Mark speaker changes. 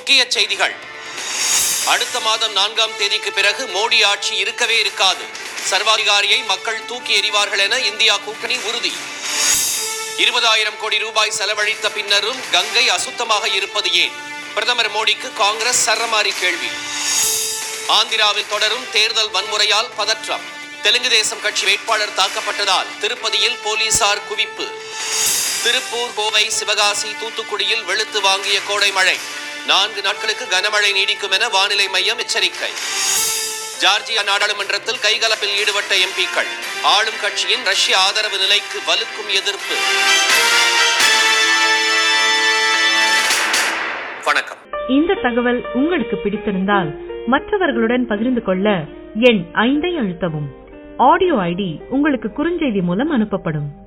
Speaker 1: முக்கிய செய்திகள் அடுத்த மாதம் நான்காம் தேதிக்கு பிறகு மோடி ஆட்சி இருக்கவே இருக்காது சர்வாதிகாரியை மக்கள் தூக்கி எறிவார்கள் என இந்தியா கூட்டணி உறுதி இருபதாயிரம் கோடி ரூபாய் செலவழித்த பின்னரும் கங்கை அசுத்தமாக இருப்பது ஏன் பிரதமர் மோடிக்கு காங்கிரஸ் சரமாரி கேள்வி ஆந்திராவில் தொடரும் தேர்தல் வன்முறையால் பதற்றம் தெலுங்கு தேசம் கட்சி வேட்பாளர் தாக்கப்பட்டதால் திருப்பதியில் போலீசார் குவிப்பு திருப்பூர் கோவை சிவகாசி தூத்துக்குடியில் வெளுத்து வாங்கிய கோடை மழை நான்கு நாட்களுக்கு கனமழை நீடிக்கும் என வானிலை மையம் எச்சரிக்கை ஜார்ஜியா நாடாளுமன்றத்தில் கைகலப்பில் ஈடுபட்ட எம்பிக்கள் ஆளும் கட்சியின் ரஷ்ய ஆதரவு நிலைக்கு வலுக்கும் எதிர்ப்பு வணக்கம்
Speaker 2: இந்த தகவல் உங்களுக்கு பிடித்திருந்தால் மற்றவர்களுடன் பகிர்ந்து கொள்ள எண் ஐந்தை அழுத்தவும் ஆடியோ ஐடி உங்களுக்கு குறுஞ்செய்தி மூலம் அனுப்பப்படும்